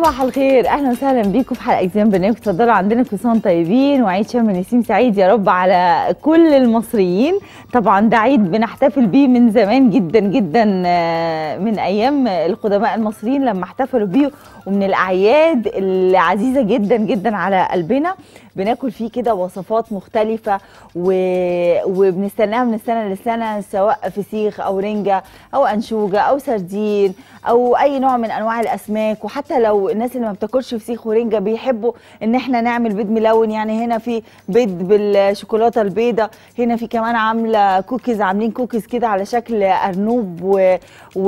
صباح الخير اهلا وسهلا بيكم في حلقه جديده من برنامج اتفضلوا عندنا كل سنه وانتم طيبين وعيد شم نسيم سعيد يا رب على كل المصريين طبعا ده عيد بنحتفل بيه من زمان جدا جدا آه، من ايام القدماء المصريين لما احتفلوا بيه ومن الاعياد العزيزه جدا جدا على قلبنا بناكل فيه كده وصفات مختلفه و... وبنستناها من السنه للسنه سواء فسيخ او رنجه او انشوجه او سردين او اي نوع من انواع الاسماك وحتى لو الناس اللي ما بتاكلش فسيخ ورنجه بيحبوا ان احنا نعمل بيض ملون يعني هنا في بيض بالشوكولاته البيضاء هنا في كمان عامله كوكيز عاملين كوكيز كده على شكل ارنوب و...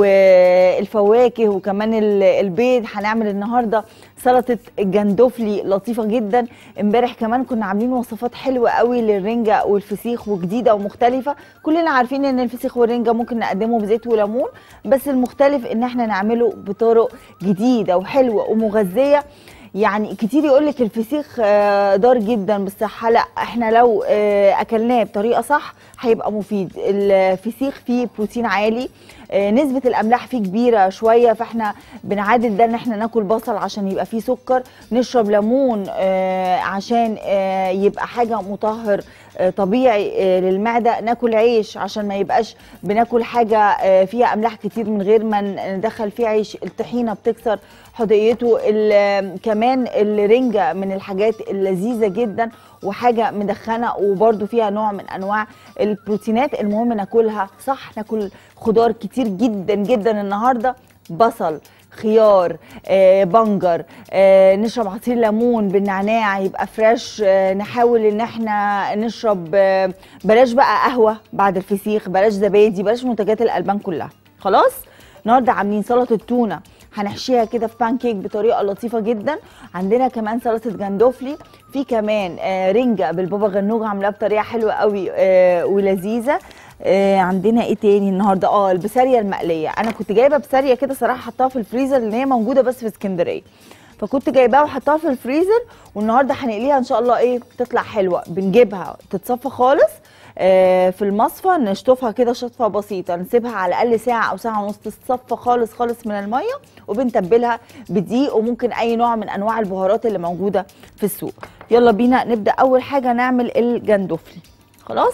والفواكه وكمان ال- البيض هنعمل النهارده سلطه الجندوفلي لطيفه جدا امبارح كمان كنا عاملين وصفات حلوه قوي للرنجه والفسيخ وجديده ومختلفه كلنا عارفين ان الفسيخ والرنجه ممكن نقدمه بزيت وليمون بس المختلف ان احنا نعمله بطرق جديده وحلوه ومغذيه يعني كتير يقول لك الفسيخ آه، ضار جدا بالصحه لا احنا لو آه، اكلناه بطريقه صح هيبقى مفيد الفسيخ فيه بروتين عالي آه، نسبه الاملاح فيه كبيره شويه فاحنا بنعادل ده ان احنا ناكل بصل عشان يبقى فيه سكر نشرب ليمون آه، عشان آه، يبقى حاجه مطهر آه، طبيعي آه، للمعده ناكل عيش عشان ما يبقاش بناكل حاجه آه، فيها املاح كتير من غير ما ندخل فيه عيش الطحينه بتكسر حدقيته ال- كمان الرنجه من الحاجات اللذيذه جدا وحاجه مدخنه وبرده فيها نوع من انواع البروتينات المهم ناكلها صح ناكل خضار كتير جدا جدا النهارده بصل خيار آه، بنجر آه، نشرب عصير ليمون بالنعناع يبقى فريش آه، نحاول ان احنا نشرب آه، بلاش بقى قهوه بعد الفسيخ بلاش زبادي بلاش منتجات الالبان كلها خلاص النهارده عاملين سلطه تونه هنحشيها كده في بانكيك بطريقه لطيفه جدا عندنا كمان سلطه جندوفلي في كمان آه، رنجه بالبابا غنوج عاملاها بطريقه حلوه قوي آه، ولذيذه آه، عندنا ايه تاني النهارده اه البساريه المقليه انا كنت جايبه بساريه كده صراحه حطاها في الفريزر لان هي موجوده بس في اسكندريه فكنت جايباها وحطاها في الفريزر والنهارده هنقليها ان شاء الله ايه تطلع حلوه بنجيبها تتصفى خالص آه، في المصفى نشطفها كده شطفه بسيطه نسيبها على الاقل ساعه او ساعه ونص تتصفى خالص خالص من الميه وبنتبلها بدقيق وممكن اي نوع من انواع البهارات اللي موجوده في السوق يلا بينا نبدا اول حاجه نعمل الجندوفلي خلاص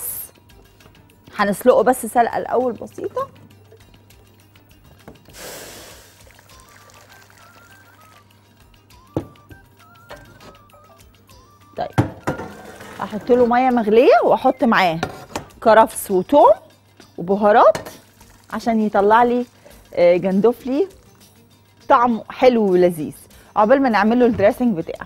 هنسلقه بس سلقه الاول بسيطه طيب احط له ميه مغليه واحط معاه كرفس وتوم وبهارات عشان يطلع لي آه، جندوفلي طعمه حلو ولذيذ عقبال ما نعمل له الدريسنج بتاعه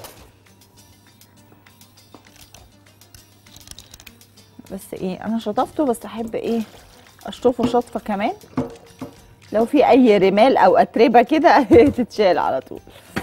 بس ايه انا شطفته بس احب ايه اشطفه شطفه كمان لو في اي رمال او اتربه كده تتشال على طول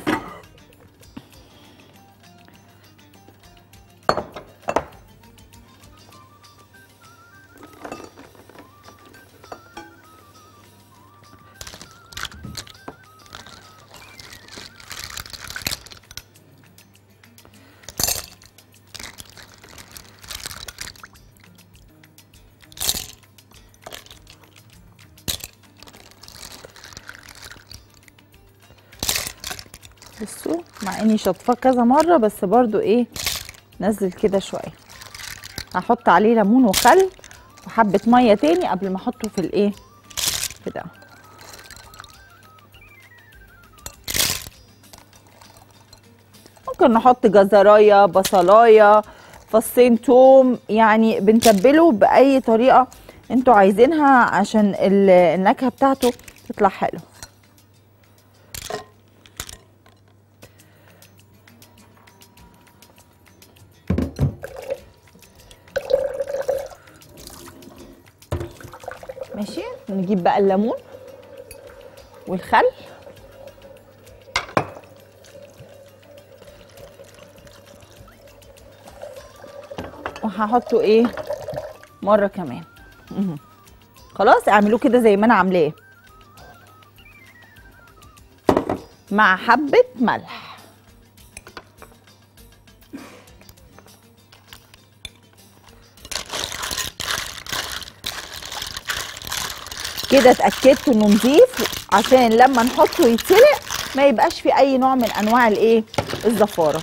بصوا مع اني شطفاه كذا مره بس برضو ايه نزل كده شويه هحط عليه ليمون وخل وحبه ميه تاني قبل ما احطه في الايه كده ممكن نحط جزرايه بصلايه فصين توم يعني بنتبله باي طريقه انتوا عايزينها عشان ال- النكهه بتاعته تطلع حلوه ماشي نجيب بقى الليمون والخل وهحطه ايه مره كمان مهم. خلاص اعملوه كده زي ما انا عاملاه مع حبه ملح كده اتاكدت انه نضيف عشان لما نحطه يتسلق ما يبقاش في اي نوع من انواع الايه الزفاره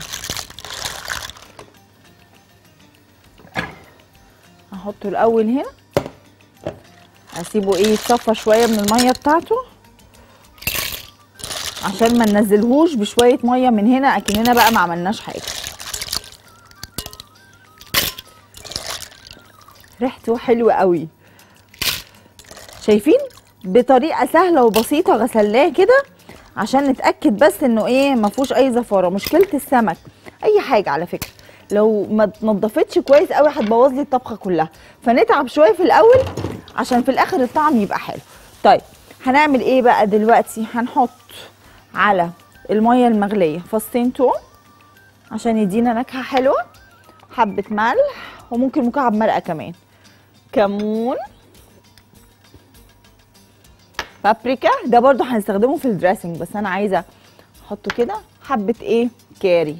هحطه الاول هنا هسيبه ايه يتصفى شويه من الميه بتاعته عشان ما ننزلهوش بشويه ميه من هنا اكننا بقى ما عملناش حاجه ريحته حلوه قوي شايفين بطريقه سهله وبسيطه غسلناه كده عشان نتاكد بس انه ايه ما فيهوش اي زفاره مشكله السمك اي حاجه على فكره لو ما اتنضفتش كويس قوي هتبوظ لي الطبخه كلها فنتعب شويه في الاول عشان في الاخر الطعم يبقى حلو طيب هنعمل ايه بقى دلوقتي هنحط على الميه المغليه فصين توم عشان يدينا نكهه حلوه حبه ملح وممكن مكعب مرقه كمان كمون بابريكا ده برضو هنستخدمه في الدريسنج بس انا عايزه احطه كده حبه ايه كاري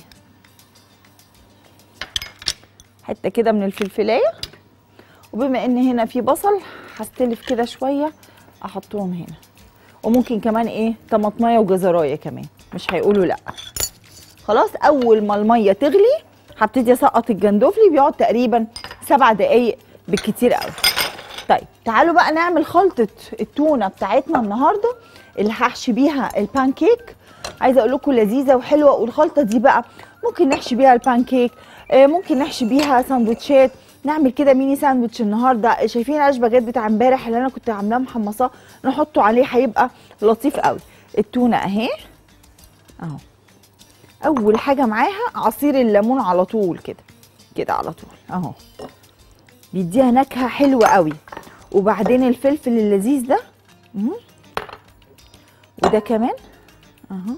حته كده من الفلفلايه وبما ان هنا في بصل هستلف كده شويه احطهم هنا وممكن كمان ايه طماطمايه وجزرايه كمان مش هيقولوا لا خلاص اول ما الميه تغلي هبتدي اسقط الجندوفلي بيقعد تقريبا سبع دقايق بالكتير قوي طيب تعالوا بقى نعمل خلطه التونه بتاعتنا النهارده اللي هحشي بيها البان كيك عايزه اقول لكم لذيذه وحلوه والخلطه دي بقى ممكن نحشي بيها البان كيك آه، ممكن نحشي بيها ساندوتشات نعمل كده ميني ساندوتش النهارده شايفين العيش باجيت بتاع امبارح اللي انا كنت عاملاه محمصاه نحطه عليه هيبقى لطيف قوي التونه اهي اهو اول حاجه معاها عصير الليمون على طول كده كده على طول اهو بيديها نكهه حلوه قوي وبعدين الفلفل اللذيذ ده مم. وده كمان اهو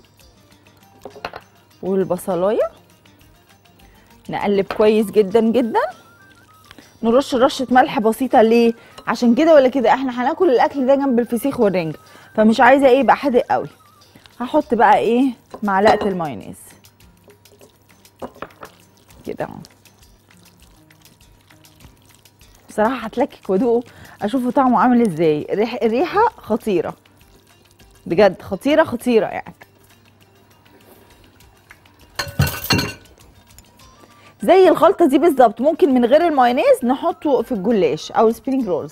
والبصلايه نقلب كويس جدا جدا نرش رشه ملح بسيطه ليه عشان كده ولا كده احنا هناكل الاكل ده جنب الفسيخ والرنجة فمش عايزه ايه يبقى حادق قوي هحط بقى ايه معلقه المايونيز كده اهو بصراحه هتلكك وادوقه اشوفه طعمه عامل ازاي الريح الريحه خطيره بجد خطيره خطيره يعني زي الخلطه دي بالظبط ممكن من غير المايونيز نحطه في الجلاش او السبرينج رولز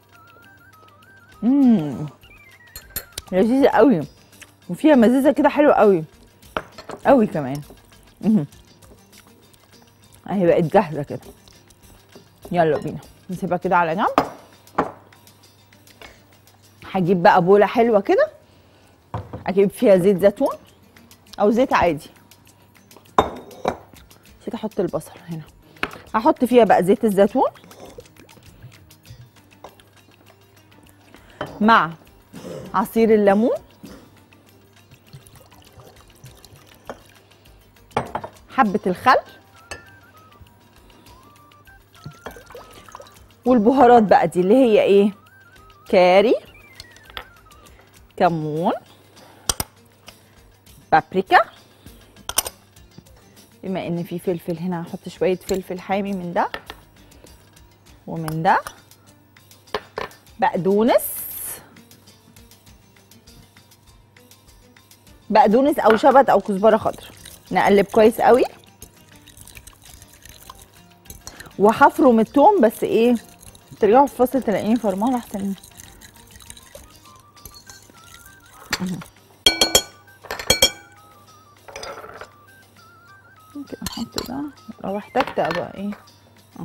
امم لذيذه قوي وفيها مزازه كده حلوه قوي قوي كمان امم اهي بقت جاهزه كده يلا بينا نسيبها كده على جنب هجيب بقى بوله حلوه كده اجيب فيها زيت زيتون او زيت عادي نسيت احط البصل هنا هحط فيها بقى زيت الزيتون مع عصير الليمون حبة الخل والبهارات بقى دي اللي هي ايه كاري كمون بابريكا بما ان في فلفل هنا هحط شويه فلفل حامي من ده ومن ده بقدونس بقدونس او شبت او كزبره خضراء نقلب كويس قوي وهفرم التوم بس ايه ترجعوا في الفصل تلاقيني فرمان احسن ممكن احط ده لو احتجت ابقى ايه اهو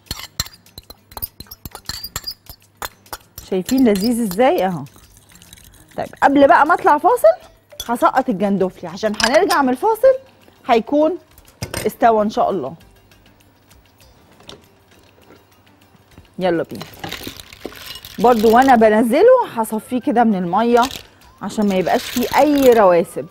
شايفين لذيذ ازاي اهو طيب قبل بقى ما اطلع فاصل هسقط الجندوفلي عشان هنرجع من الفاصل هيكون استوى ان شاء الله يلا بينا برضو وانا بنزله هصفيه كده من الميه عشان ما يبقاش فيه اي رواسب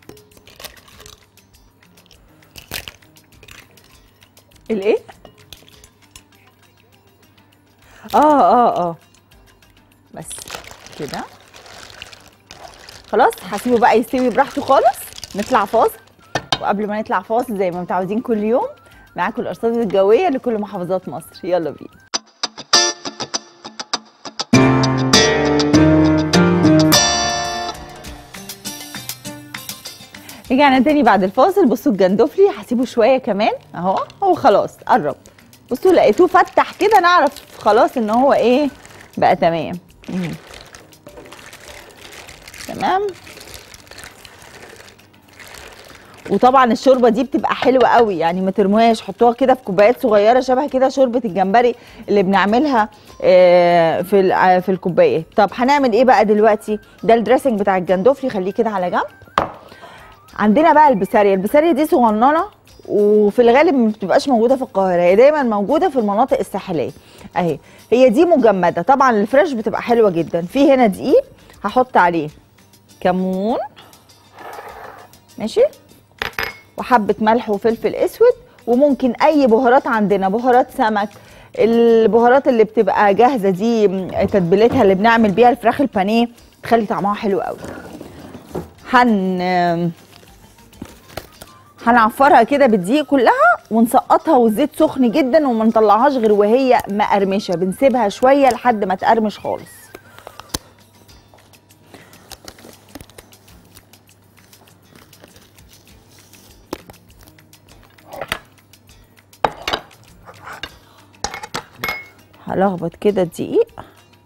الايه اه اه اه بس كده خلاص هسيبه بقى يستوي براحته خالص نطلع فاصل وقبل ما نطلع فاصل زي ما متعودين كل يوم معاكم الارصاد الجويه لكل محافظات مصر يلا بينا رجعنا تاني بعد الفاصل بصوا الجندفلي هسيبه شويه كمان اهو هو خلاص قرب بصوا لقيتوه فتح كده نعرف خلاص ان هو ايه بقى تمام مم. تمام وطبعا الشوربه دي بتبقى حلوه قوي يعني ما ترموهاش حطوها كده في كوبايات صغيره شبه كده شوربه الجمبري اللي بنعملها آه، في ال- آه، في الكوبايه طب هنعمل ايه بقى دلوقتي ده الدريسنج بتاع الجندوفلي خليه كده على جنب عندنا بقى البسارية البسارية دي صغننة وفي الغالب ما بتبقاش موجودة في القاهرة هي دايما موجودة في المناطق الساحلية اهي هي دي مجمدة طبعا الفريش بتبقى حلوة جدا في هنا دقيق هحط عليه كمون ماشي وحبة ملح وفلفل اسود وممكن اي بهارات عندنا بهارات سمك البهارات اللي بتبقى جاهزة دي م، تتبيلتها اللي بنعمل بيها الفراخ البانيه تخلي طعمها حلو قوي هن هنعفرها كده بالدقيق كلها ونسقطها والزيت سخن جدا وما نطلعهاش غير وهي مقرمشه بنسيبها شويه لحد ما تقرمش خالص هلخبط كده الدقيق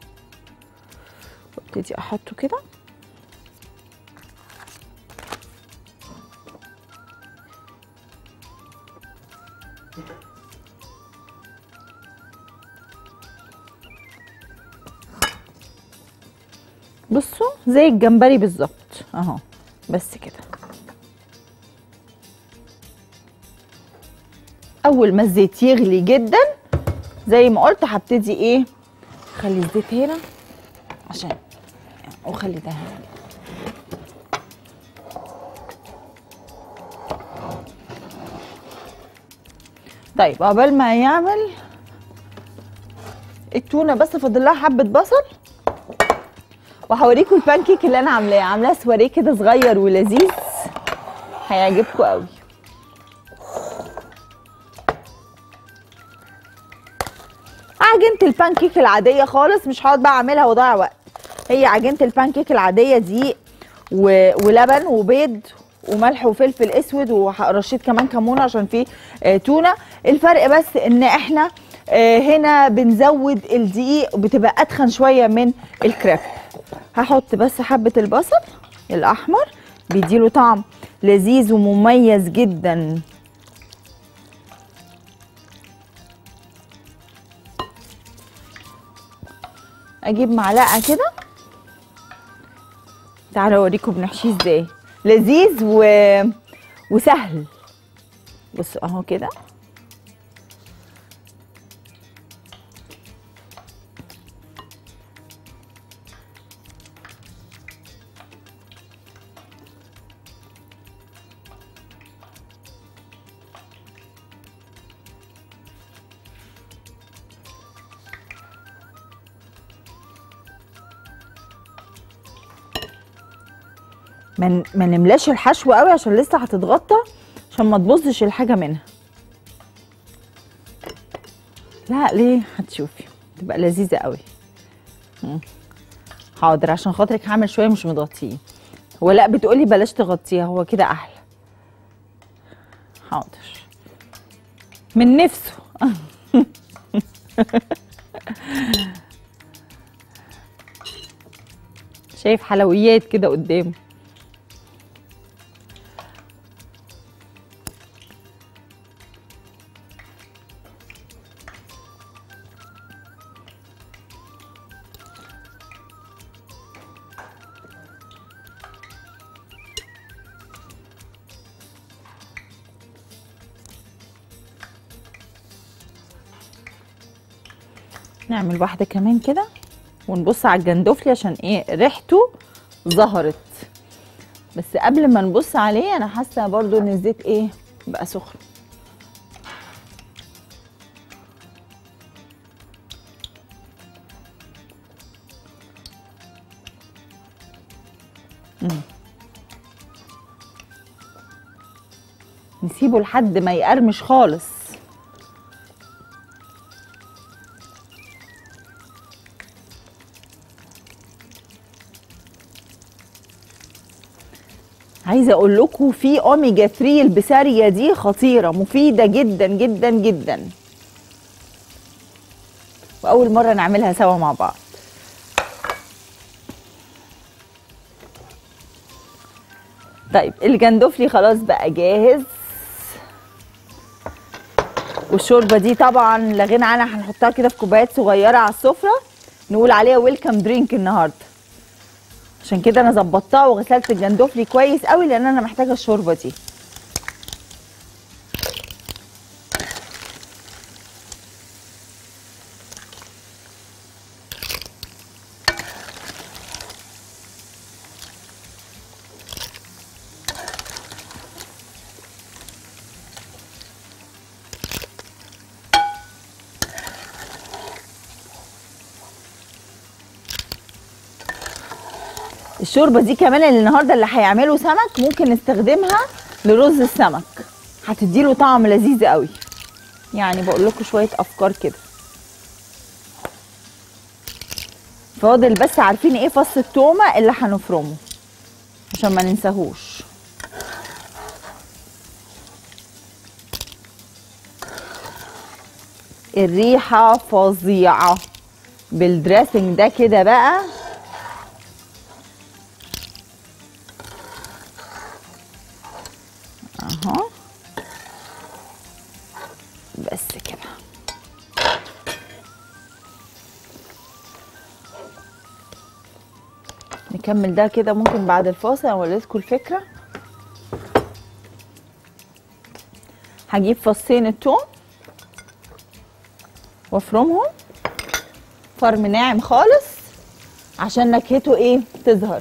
وابتدي احطه كده بصوا زي الجمبري بالظبط اهو بس كده اول ما الزيت يغلي جدا زي ما قلت هبتدي ايه خلي الزيت هنا عشان وخلي ده هنا طيب عقبال ما يعمل التونه بس فاضل لها حبه بصل وهوريكم البانكيك اللي انا عاملاه عاملاه سواريه كده صغير ولذيذ هيعجبكم قوي عجينه البانكيك العاديه خالص مش هقعد بقى اعملها واضيع وقت هي عجينه البانكيك العاديه دي و... ولبن وبيض وملح وفلفل اسود ورشيت كمان كمون عشان فيه آه تونه الفرق بس ان احنا آه هنا بنزود الدقيق بتبقى اتخن شويه من الكريب هحط بس حبه البصل الاحمر بيديله طعم لذيذ ومميز جدا اجيب معلقه كده تعالوا اوريكم بنحشيه ازاي لذيذ و... وسهل بصوا اهو كده ما ن- ما نملاش الحشو قوي عشان لسه هتتغطى عشان ما تبوظش الحاجه منها لا ليه هتشوفي تبقى لذيذه قوي مم. حاضر عشان خاطرك هعمل شويه مش متغطيه هو لا بتقولي بلاش تغطيها هو كده احلى حاضر من نفسه شايف حلويات كده قدامه نعمل واحدة كمان كده ونبص على الجندوفلي عشان ايه ريحته ظهرت بس قبل ما نبص عليه انا حاسه برضو ان الزيت ايه بقى سخن نسيبه لحد ما يقرمش خالص عايزه اقول لكم في اوميجا 3 البساريه دي خطيره مفيده جدا جدا جدا واول مره نعملها سوا مع بعض طيب الجندفلي خلاص بقى جاهز والشوربه دي طبعا لا غنى عنها هنحطها كده في كوبايات صغيره على السفره نقول عليها ويلكم درينك النهارده عشان كده انا ظبطتها وغسلت الجندفلي كويس قوي لان انا محتاجه الشوربه دي الشوربه دي كمان اللي النهارده اللي هيعملوا سمك ممكن نستخدمها لرز السمك هتديله طعم لذيذ قوي يعني بقول لكم شويه افكار كده فاضل بس عارفين ايه فص التومه اللي هنفرمه عشان ما ننساهوش الريحه فظيعه بالدريسنج ده كده بقى اهو بس كده نكمل ده كده ممكن بعد الفاصل اوريلكوا الفكره هجيب فصين التوم وافرمهم فرم ناعم خالص عشان نكهته ايه تظهر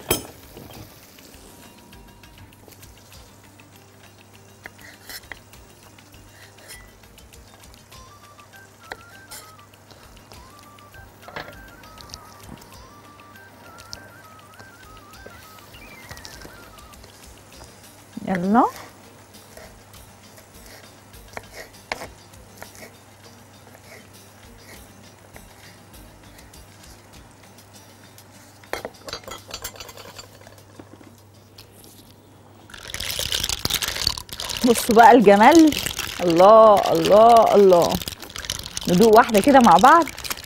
يلا بصوا بقى الجمال الله الله الله ندوق واحده كده مع بعض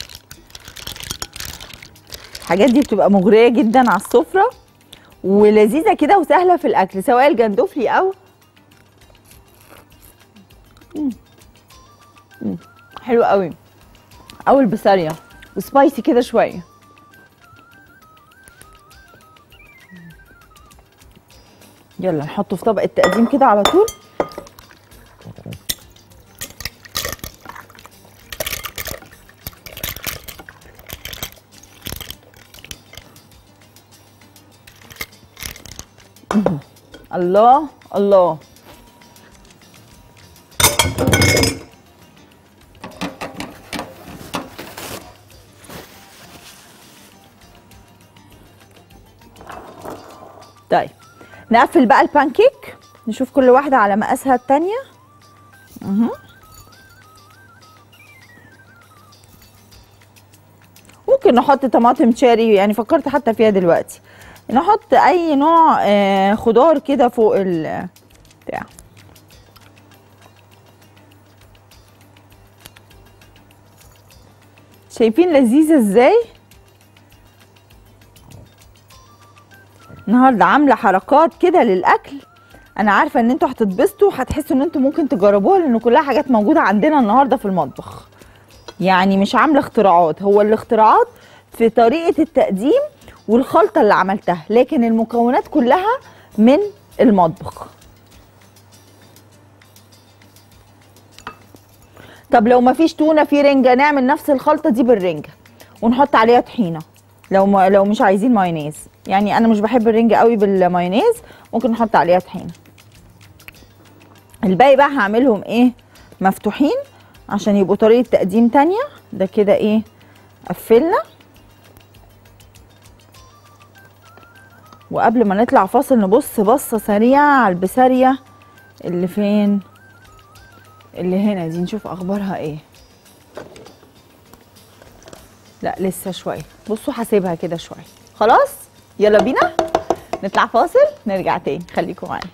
الحاجات دي بتبقى مغريه جدا على السفره ولذيذه كده وسهله في الاكل سواء الجندفلي او مم. مم. حلو قوي او البسارية وسبايسي كده شويه يلا نحطه في طبق التقديم كده على طول الله الله طيب نقفل بقى البانكيك نشوف كل واحدة على مقاسها التانية مهم. ممكن نحط طماطم تشيري يعني فكرت حتى فيها دلوقتي نحط اي نوع آه، خضار كده فوق ال بتاع شايفين لذيذة ازاي النهارده عامله حركات كده للاكل انا عارفه ان انتوا هتتبسطوا وهتحسوا ان انتوا ممكن تجربوها لان كلها حاجات موجوده عندنا النهارده في المطبخ يعني مش عامله اختراعات هو الاختراعات في طريقه التقديم والخلطه اللي عملتها لكن المكونات كلها من المطبخ طب لو مفيش تونه في رنجه نعمل نفس الخلطه دي بالرنجه ونحط عليها طحينه لو ما لو مش عايزين مايونيز يعني انا مش بحب الرنجه قوي بالمايونيز ممكن نحط عليها طحينه الباقي بقى هعملهم ايه مفتوحين عشان يبقوا طريقه تقديم تانية ده كده ايه قفلنا وقبل ما نطلع فاصل نبص بصه سريعه على البساريه اللي فين اللي هنا دي نشوف اخبارها ايه لا لسه شويه بصوا هسيبها كده شويه خلاص يلا بينا نطلع فاصل نرجع تاني خليكم معانا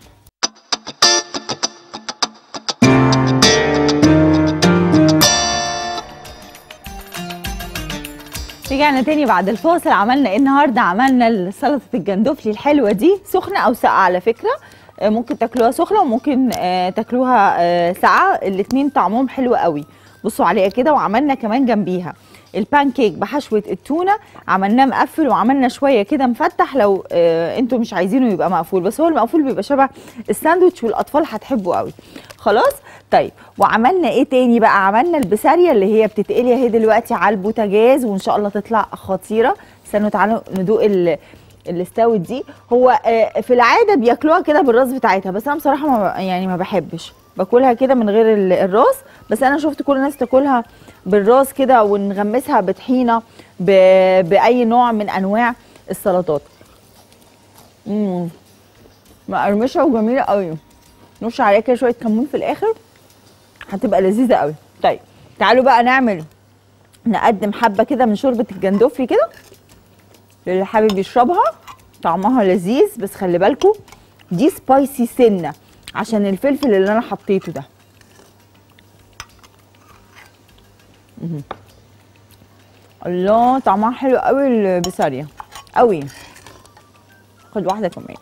رجعنا تاني بعد الفاصل عملنا ايه النهارده عملنا سلطه الجندفلي الحلوه دي سخنه او ساقعه على فكره آه، ممكن تاكلوها سخنه وممكن آه، تاكلوها آه، ساقعه الاتنين طعمهم حلو قوي بصوا عليها كده وعملنا كمان جنبيها البان كيك بحشوه التونه عملناه مقفل وعملنا شويه كده مفتح لو آه انتوا مش عايزينه يبقى مقفول بس هو المقفول بيبقى شبه الساندوتش والاطفال هتحبه قوي خلاص طيب وعملنا ايه تاني بقى عملنا البساريه اللي هي بتتقلي اهي دلوقتي على البوتاجاز وان شاء الله تطلع خطيره استنوا تعالوا ندوق ال اللي استوت دي هو آه، في العاده بياكلوها كده بالراس بتاعتها بس انا بصراحه ما ب- يعني ما بحبش باكلها كده من غير ال- الراس بس انا شفت كل الناس تاكلها بالراس كده ونغمسها بطحينه ب- باي نوع من انواع السلطات امم مقرمشه وجميله قوي نرش عليها كده شويه كمون في الاخر هتبقى لذيذه قوي طيب تعالوا بقى نعمل نقدم حبه كده من شوربه الجندوفلي كده للي حابب يشربها طعمها لذيذ بس خلي بالكم دي سبايسي سنه عشان الفلفل اللي انا حطيته ده مهم. الله طعمها حلو قوي البسارية قوي خد واحده كمان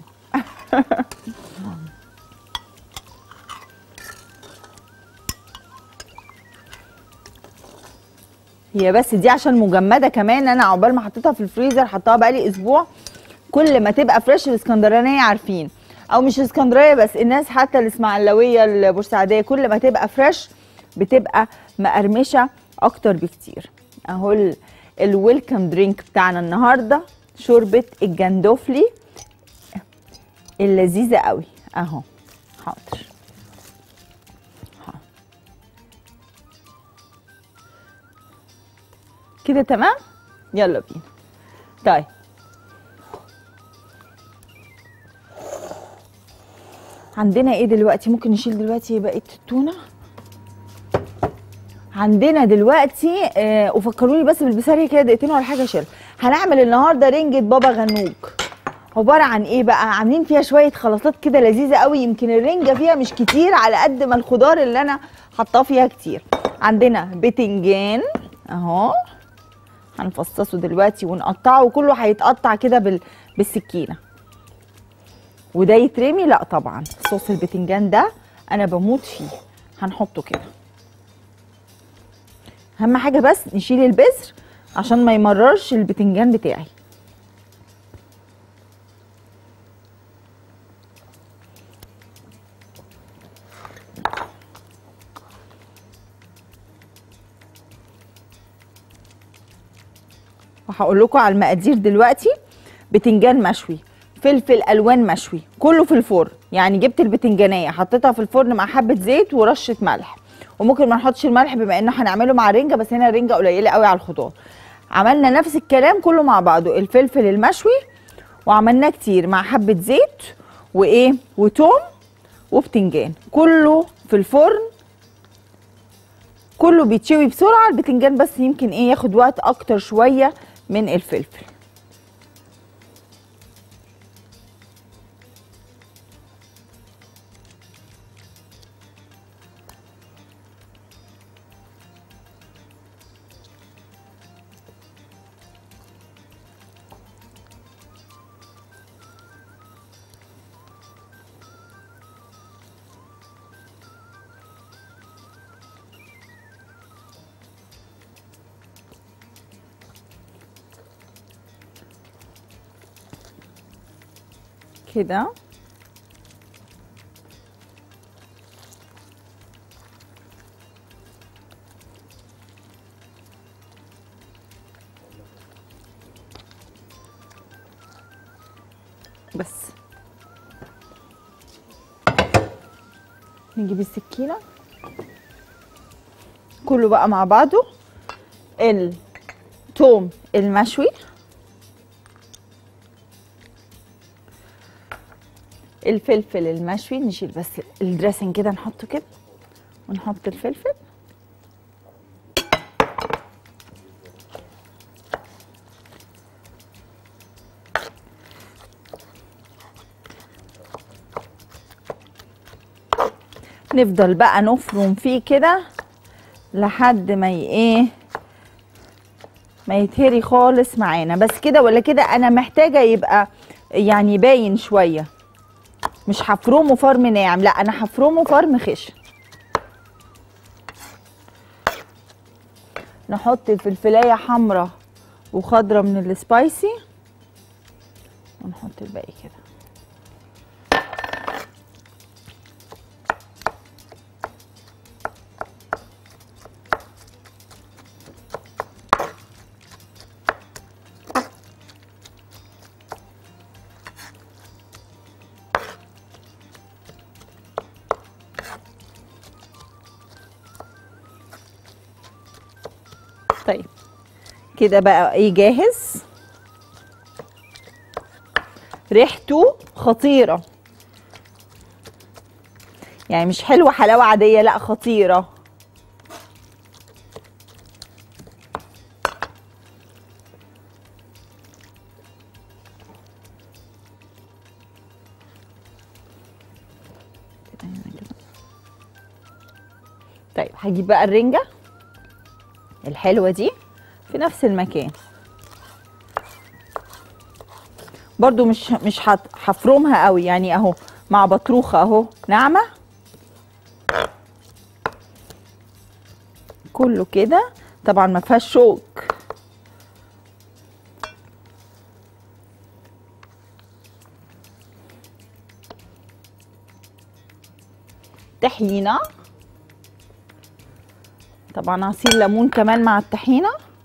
هي بس دي عشان مجمده كمان انا عقبال ما حطيتها في الفريزر حطها بقالي اسبوع كل ما تبقى فريش الاسكندرانيه عارفين او مش اسكندريه بس الناس حتى الاسماعيلاويه البورسعيديه كل ما تبقى فريش بتبقى مقرمشه اكتر بكتير اهو ال- الويلكم درينك بتاعنا النهارده شوربه الجندوفلي اللذيذه قوي اهو حاضر حاضر. كده تمام يلا بينا طيب عندنا ايه دلوقتي ممكن نشيل دلوقتي بقيه التونه عندنا دلوقتي آه وفكروني بس بالبسارية كده دقيقتين ولا حاجه شيل هنعمل النهارده رنجة بابا غنوج عباره عن ايه بقى عاملين فيها شويه خلطات كده لذيذه قوي يمكن الرنجه فيها مش كتير على قد ما الخضار اللي انا حاطاه فيها كتير عندنا بتنجان اهو هنفصصه دلوقتي ونقطعه وكله هيتقطع كده بال... بالسكينه وده يترمي لا طبعا صوص البتنجان ده انا بموت فيه هنحطه كده اهم حاجه بس نشيل البذر عشان ما يمررش البتنجان بتاعي وهقول لكم على المقادير دلوقتي بتنجان مشوي فلفل الوان مشوي كله في الفرن يعني جبت البتنجانيه حطيتها في الفرن مع حبه زيت ورشه ملح وممكن ما نحطش الملح بما ان هنعمله مع رنجه بس هنا الرنجه قليله قوي على الخضار عملنا نفس الكلام كله مع بعضه الفلفل المشوي وعملناه كتير مع حبه زيت وايه وتوم وبتنجان كله في الفرن كله بيتشوي بسرعه البتنجان بس يمكن ايه ياخد وقت اكتر شويه من الفلفل كده بس نجيب السكينة كله بقى مع بعضه التوم المشوي الفلفل المشوي نشيل بس الدريسنج كده نحطه كده ونحط الفلفل نفضل بقى نفرم فيه كده لحد ما ي- ايه ما يتهري خالص معانا بس كده ولا كده انا محتاجه يبقى يعني باين شويه مش هفرمه فرم ناعم لا انا هفرمه فرم خشن نحط الفلفلايه حمراء وخضرة من السبايسي ونحط الباقي كده طيب كده بقى ايه جاهز ريحته خطيرة يعني مش حلوة حلاوة عادية لا خطيرة طيب هجيب بقى الرنجة الحلوة دي في نفس المكان برضو مش مش هت- هفرمها قوي يعني اهو مع بطروخة اهو ناعمة كله كده طبعا ما فيهاش شوك طحينه طبعا عصير ليمون كمان مع الطحينه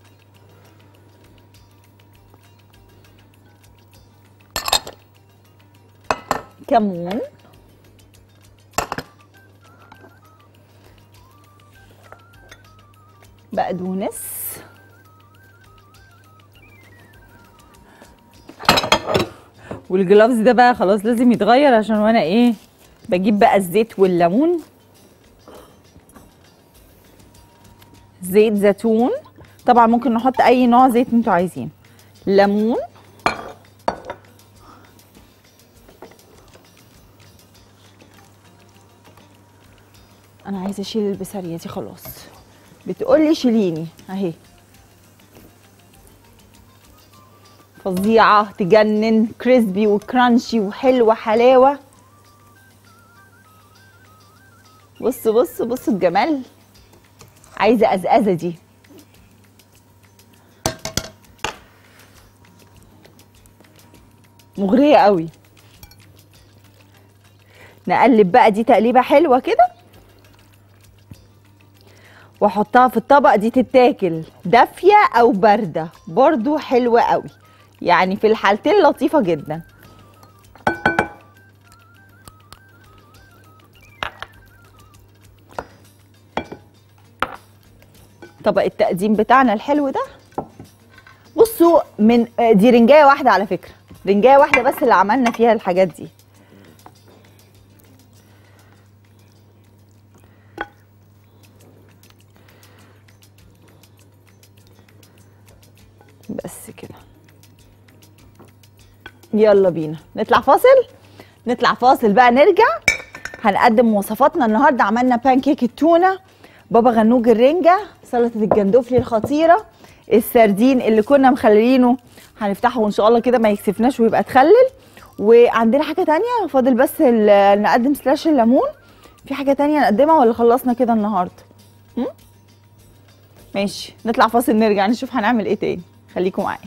كمون بقدونس والجلافز ده بقى خلاص لازم يتغير عشان وانا ايه بجيب بقى الزيت والليمون زيت زيتون طبعا ممكن نحط اي نوع زيت انتوا عايزين ليمون انا عايزه اشيل البساريه دي خلاص بتقولي شيليني اهي فظيعه تجنن كريسبي وكرانشي وحلوه حلاوه بص بص بص الجمال عايزه ازازه دي مغريه قوي نقلب بقى دي تقليبه حلوه كده واحطها في الطبق دي تتاكل دافيه او بارده برضو حلوه قوي يعني في الحالتين لطيفه جدا طبق التقديم بتاعنا الحلو ده بصوا من دي رنجايه واحده على فكره رنجايه واحده بس اللي عملنا فيها الحاجات دي بس كده يلا بينا نطلع فاصل نطلع فاصل بقى نرجع هنقدم وصفاتنا النهارده عملنا بانكيك التونه بابا غنوج الرنجه سلطه الجندوفلي الخطيره السردين اللي كنا مخللينه هنفتحه وان شاء الله كده ما يكسفناش ويبقى اتخلل وعندنا حاجه تانية فاضل بس ال- نقدم سلاش الليمون في حاجه تانية نقدمها ولا خلصنا كده النهارده هم؟ ماشي نطلع فاصل نرجع نشوف هنعمل ايه تاني خليكم معايا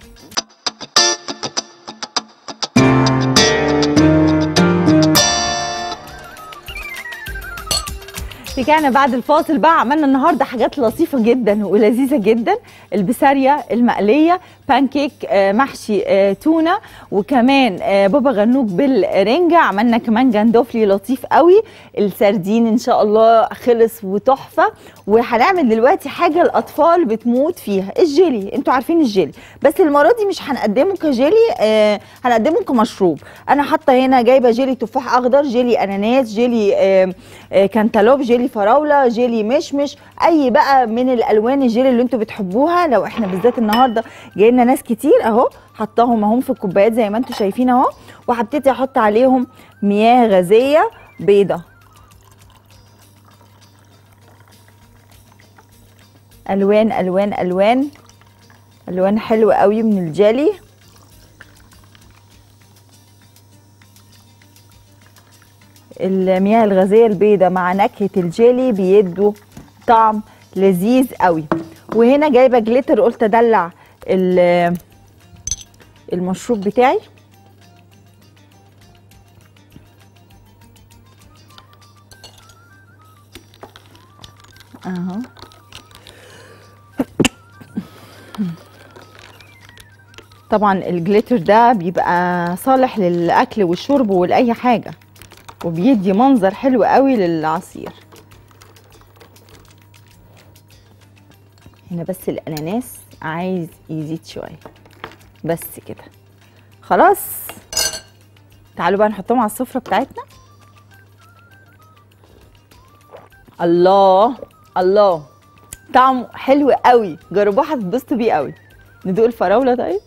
رجعنا بعد الفاصل بقى عملنا النهارده حاجات لطيفه جدا ولذيذه جدا البسارية المقليه بانكيك آه، محشي آه، تونه وكمان آه، بابا غنوج بالرنجه عملنا كمان جندوفلي لطيف قوي السردين ان شاء الله خلص وتحفه وهنعمل دلوقتي حاجه الاطفال بتموت فيها الجيلي انتوا عارفين الجيلي بس المره دي مش هنقدمه كجيلي آه هنقدمه كمشروب انا حاطه هنا جايبه جيلي تفاح اخضر جيلي اناناس جيلي آه آه كانتالوب جيلي فراوله جيلي مشمش اي بقى من الالوان الجيلي اللي انتوا بتحبوها لو احنا بالذات النهارده جاي لنا ناس كتير اهو حطاهم اهم في الكوبايات زي ما انتوا شايفين اهو وهبتدي احط عليهم مياه غازيه بيضه الوان الوان الوان الوان حلوه قوي من الجيلي المياه الغازيه البيضاء مع نكهه الجيلي بيدوا طعم لذيذ قوي وهنا جايبه جليتر قلت ادلع ال- المشروب بتاعي اهو طبعا الجليتر ده بيبقى صالح للاكل والشرب ولاي حاجه وبيدي منظر حلو قوي للعصير هنا بس الاناناس عايز يزيد شويه بس كده خلاص تعالوا بقى نحطهم على السفره بتاعتنا الله الله طعمه حلو قوي جربوه هتتبسطوا بيه قوي ندوق الفراوله طيب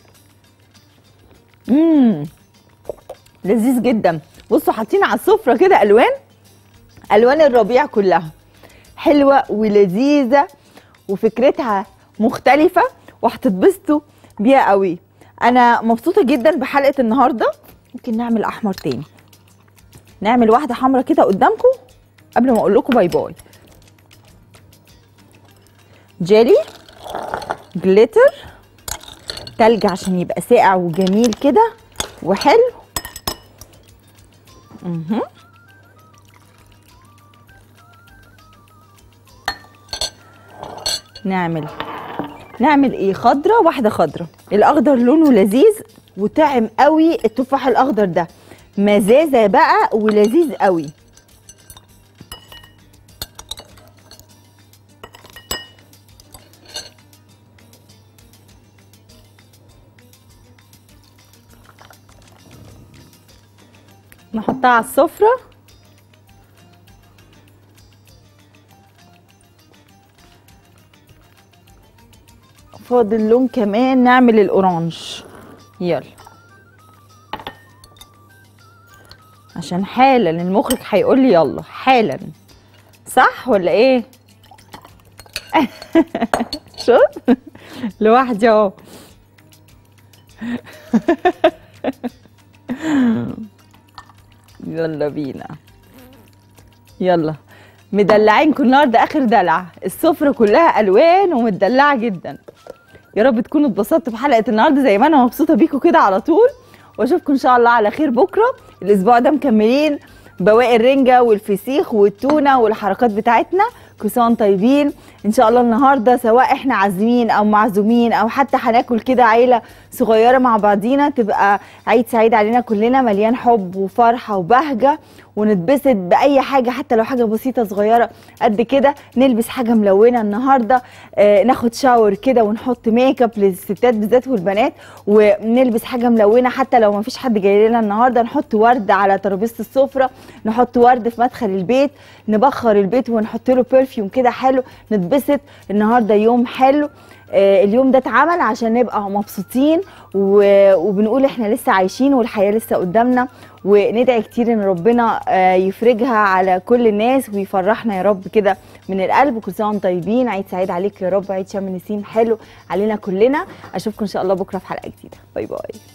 امم لذيذ جدا بصوا حاطين على السفره كده الوان الوان الربيع كلها حلوه ولذيذه وفكرتها مختلفه وهتتبسطوا بيها قوي انا مبسوطه جدا بحلقه النهارده ممكن نعمل احمر تاني نعمل واحده حمرا كده قدامكم قبل ما اقول لكم باي باي جيلي جليتر تلج عشان يبقى ساقع وجميل كده وحلو مهم. نعمل نعمل ايه خضره واحده خضره الاخضر لونه لذيذ وطعم قوي التفاح الاخضر ده مزازه بقى ولذيذ قوي نحطها على السفره فاضل لون كمان نعمل الاورانج يلا عشان حالا المخرج هيقول لي يلا حالا صح ولا ايه شوف لوحدي اهو يلا بينا يلا مدلعينكم النهارده اخر دلع السفره كلها الوان ومدلعه جدا يا رب تكونوا اتبسطتوا بحلقه النهارده زي ما انا مبسوطه بيكم كده على طول واشوفكم ان شاء الله على خير بكره الاسبوع ده مكملين بواقي الرنجه والفسيخ والتونه والحركات بتاعتنا كسان طيبين ان شاء الله النهارده سواء احنا عازمين او معزومين او حتى هناكل كده عيله صغيره مع بعضينا تبقى عيد سعيد علينا كلنا مليان حب وفرحه وبهجه ونتبسط باي حاجه حتى لو حاجه بسيطه صغيره قد كده نلبس حاجه ملونه النهارده آه ناخد شاور كده ونحط ميك اب للستات بالذات والبنات ونلبس حاجه ملونه حتى لو ما فيش حد جاي لنا النهارده نحط ورد على ترابيزه السفره نحط ورد في مدخل البيت نبخر البيت ونحط له برفيوم كده حلو نتبسط النهارده يوم حلو آه، اليوم ده اتعمل عشان نبقى مبسوطين و- وبنقول احنا لسه عايشين والحياه لسه قدامنا وندعي كتير ان ربنا آه، يفرجها على كل الناس ويفرحنا يا رب كده من القلب كل سنه وانتم طيبين عيد سعيد عليك يا رب عيد شم نسيم حلو علينا كلنا اشوفكم ان شاء الله بكره في حلقه جديده باي باي